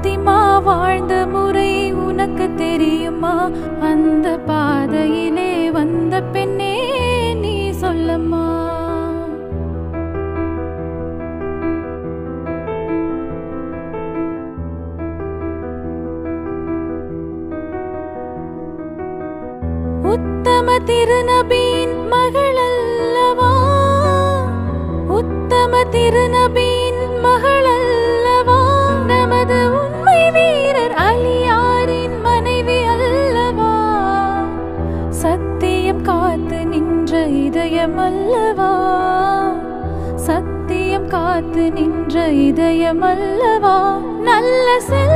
பாத்திமா வாழ்ந்த முறை உனக்கு தெரியுமா அந்த பாதையிலே வந்த பெண்ணே நீ சொல்லம்மா உத்தம திருநபியின் மகள் அல்லவா உத்தம திருநபியின் மகள் அல்லவா நமது உண்மை வீரர் அலியாரின் மனைவி அல்லவா சத்தியம் காத்து நின்ற இதயம் அல்லவா சத்தியம் காத்து நின்ற இதயம் அல்லவா நல்ல செல்